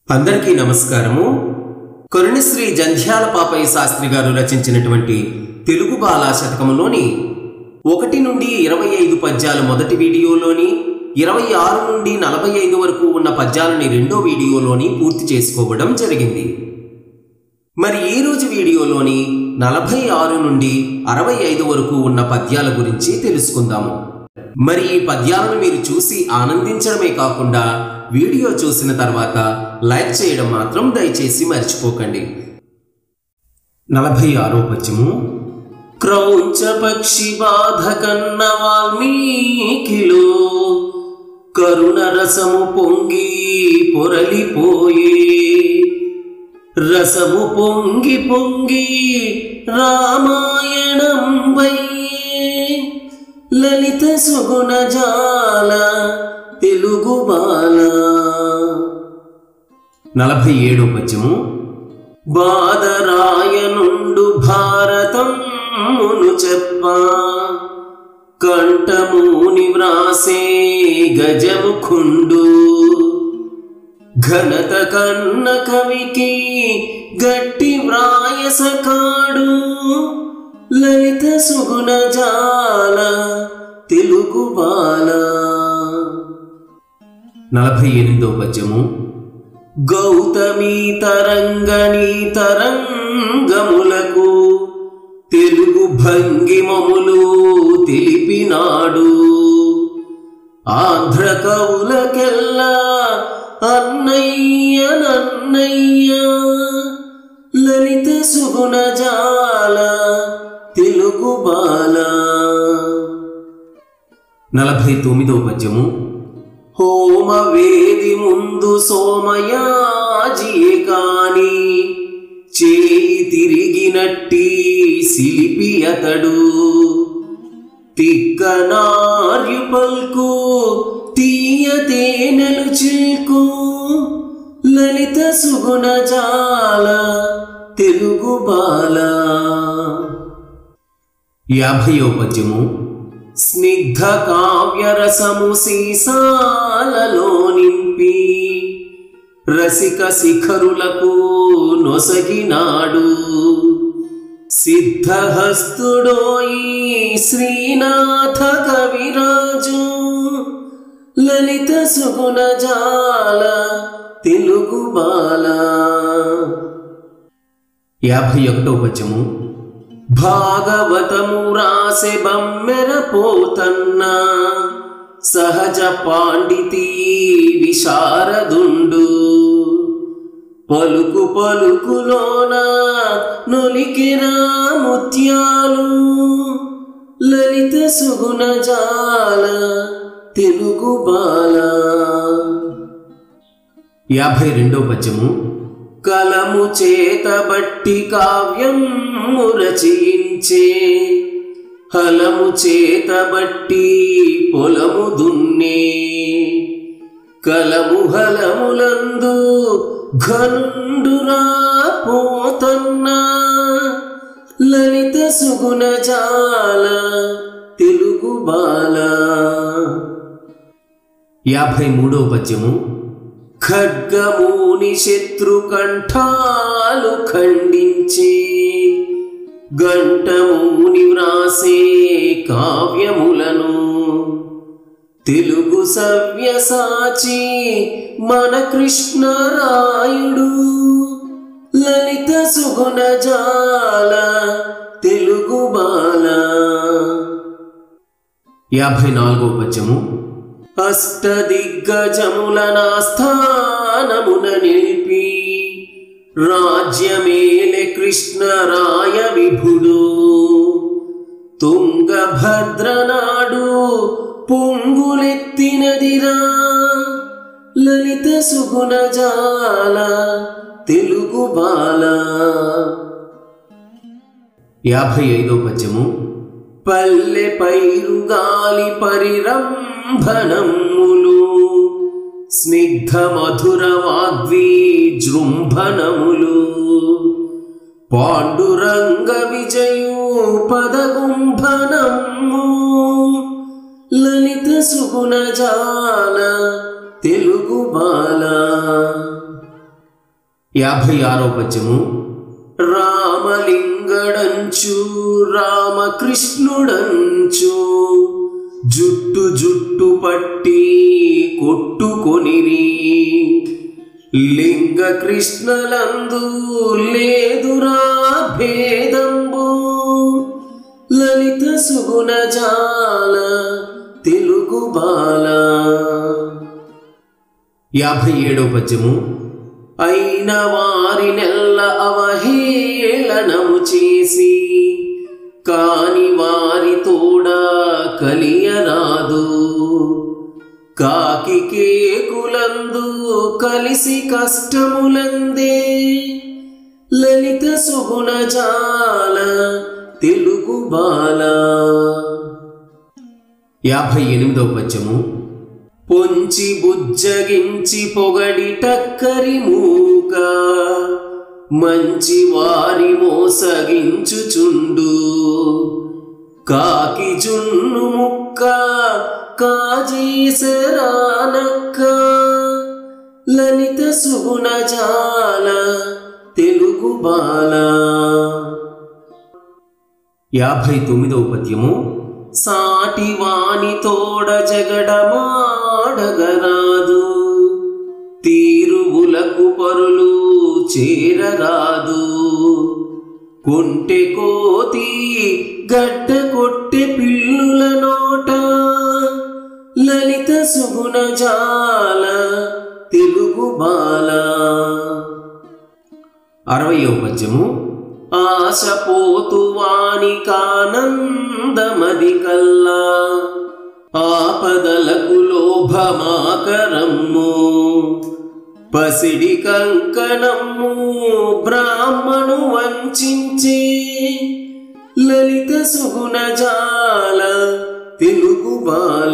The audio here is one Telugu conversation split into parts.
అందరికీ నమస్కారము కరుణశ్రీ జంధ్యాల పాపయ్య శాస్త్రి గారు రచించినటువంటి తెలుగు బాలా శతకములోని ఒకటి నుండి ఇరవై ఐదు పద్యాల మొదటి వీడియోలోని ఇరవై ఆరు నుండి నలభై ఐదు వరకు ఉన్న పద్యాలని రెండో వీడియోలోని పూర్తి చేసుకోవడం జరిగింది మరి ఈ రోజు వీడియోలోని నలభై ఆరు నుండి అరవై ఐదు వరకు ఉన్న పద్యాల గురించి తెలుసుకుందాము మరి ఈ పద్యాలను మీరు చూసి ఆనందించడమే కాకుండా వీడియో చూసిన తర్వాత లైక్ చేయడం మాత్రం దయచేసి మర్చిపోకండి నలభై ఆరో పద్యము క్రౌంచ పక్షి బాధ కన్న వాల్మీకిలో కరుణ రసము పొంగి పొరలిపోయే రసము పొంగి పొంగి రామాయణం లలిత సుగుణ జాల తెలుగు బాల నలభై ఏడో పద్యము బాదరాయనుండు భారతం మును చెప్ప కంఠముని వ్రాసే గజముఖుండు ఘనత కన్న కవికి గట్టి వ్రాయసకాడు లలిత సుగుణ జాల తెలుగు బాల నలభై ఎనిమిదో పద్యము గౌతమి తరంగణి తరంగములకు తెలుగు భంగిమములు తెలిపినాడు ఆంధ్ర కవులకెల్లా అన్నయ్య నన్నయ్య లలిత సుగుణ జాల తెలుగు బాల నలభై తొమ్మిదో పద్యము హోమ వేది ముందు సోమయాజియే కాని చేయి తిరిగినట్టి శిల్పి అతడు తిక్కనార్యు పల్కు తీయతేనెలు చిల్కు లలిత సుగుణ జాల తెలుగు బాల యాభయో పద్యము స్నిగ్ధ కావ్యరసము సీసాలలో నింపి రసిక శిఖరులకు నొసగినాడు సిద్ధహస్తుడోయి శ్రీనాథ కవిరాజు లలిత సుగుణ జాల తెలుగు బాల యాభై ఒకటో పద్యము భాగవతము రాసె బమ్మెర పోతన్న సహజ పాండితి విశారదుండు పలుకు పలుకులోన నొలికిరా ముత్యాలు లలిత సుగుణ జాల తెలుగు బాల యాభై రెండో పద్యము కలము చేతబట్టి కావ్యం రచయించే హలము చేతబట్టి పొలము దున్నే కలము హలములందు ఘనుండురా పోతన్నా లలిత సుగుణ జాల తెలుగు బాల యాభై మూడో పద్యము ఖడ్గమూని శత్రుకంఠాలు ఖండించి గంటమూని వ్రాసే కావ్యములను తెలుగు సవ్యసాచి మన కృష్ణరాయుడు లలిత సుగుణ జాల తెలుగు బాల యాభై నాలుగో పద్యము అష్టదిగ్గజముల నాస్థానమున నిలిపి రాజ్యమేలె కృష్ణరాయ విభుడు తుంగభద్రనాడు పొంగులెత్తినదిరా లలిత సుగుణ జాల తెలుగు బాల యాభై ఐదో పద్యము పల్లె పైరు గాలి పరిరంభణములు స్నిగ్ధ మధుర వాగ్వీ జృంభణములు పాండురంగ విజయు పదగుంభనము లలిత సుగుణ జాల తెలుగు బాల యాభై ఆరో పద్యము రామలింగడంచు రామకృష్ణుడంచు జుట్టు జుట్టు పట్టి కొట్టుకొనిరి లింగ కృష్ణలందు లేదురా భేదంబు లలిత సుగుణ జాల తెలుగు బాల యాభై ఏడో పద్యము అయిన వారి నెల్ల అవహేళనము చేసి కాని వారి తోడా కలియరాదు కాకి కేకులందు కలిసి కష్టములందే లలిత సుగుణ జాల తెలుగు బాల యాభై ఎనిమిదో పద్యము పొంచి బుజ్జగించి పొగడి టక్కరి మూక మంచి వారి మోసగించుచుండు కాకి జున్ను ముక్క కాజేసరానక్క లలిత సుగుణ జాల తెలుగు బాల యాభై తొమ్మిదవ పద్యము సాటి వాని తోడ జగడమాడగరాదు తీరువులకు పరులు చేరరాదు కొంటె కోతి గడ్డ కొట్టె పిల్లుల నోట లలిత సుగుణ జాల తెలుగు బాల అరవయో పద్యము ఆశపోతు వాని కానందమది కల్లా ఆపదలకు లోభమాకరమ్ము పసిడి కంకణమ్ము బ్రాహ్మణు వంచించే లలిత సుగుణ జాల తెలుగు బాల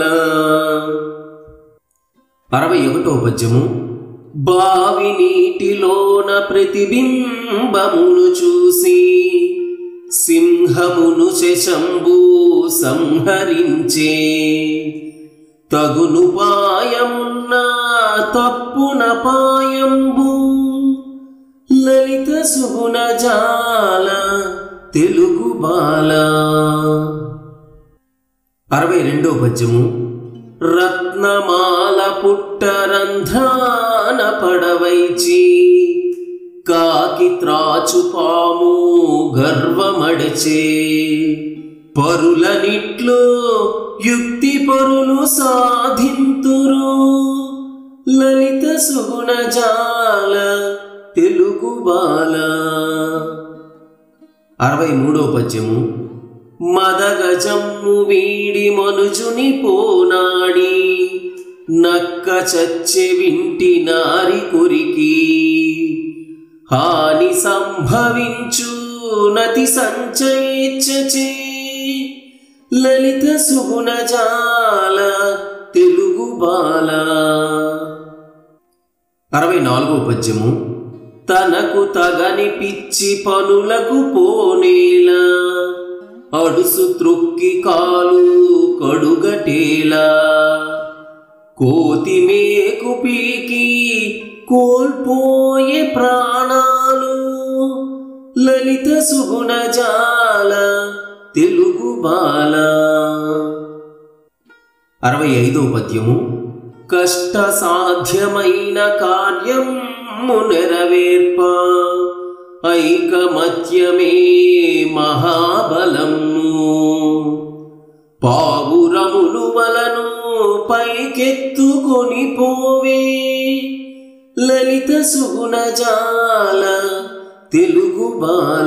అరవై ఒకటో పద్యము బావి నీటిలోన ప్రతిబింబమును చూసి సింహమును శశంభు సంహరించే తగును పాయమున్న తప్పున పాయంబు లలిత సుగుణ జాల తెలుగు బాల అరవై రెండో పద్యము రత్నమాల పుట్టరంధ్రాన పడవైచి కాకి త్రాచు పాము గర్వమడచే పరులనిట్లో యుక్తి పరులు సాధింతురు లలిత సుగుణ జాల తెలుగు బాల అరవై మూడో పద్యము మదగజమ్ము వీడి మనుజుని పోనాడి నక్క చచ్చె వింటి నారి కొరికి హాని సంభవించు నతి సంచయించే లలిత సుగుణ జాల తెలుగు బాల అరవై నాలుగో పద్యము తనకు తగని పిచ్చి పనులకు పోనేలా అడుసు త్రొక్కి కాలు కడుగటేలా కోతి మేకు పీకి కోల్పోయే ప్రాణాలు లలిత సుగుణ జాల తెలుగు బాల అరవై ఐదో పద్యము కష్ట సాధ్యమైన కార్యము నెరవేర్ప ఐకమత్యమే మహాబలము పావురములు వలను పైకెత్తుకొని పోవే లలిత సుగుణ జాల తెలుగు బాల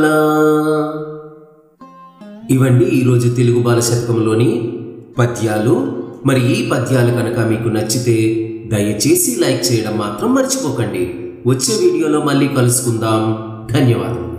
ఇవండి ఈరోజు తెలుగు బాల శతకంలోని పద్యాలు మరి ఈ పద్యాలు కనుక మీకు నచ్చితే దయచేసి లైక్ చేయడం మాత్రం మర్చిపోకండి వచ్చే వీడియోలో మళ్ళీ కలుసుకుందాం ధన్యవాదములు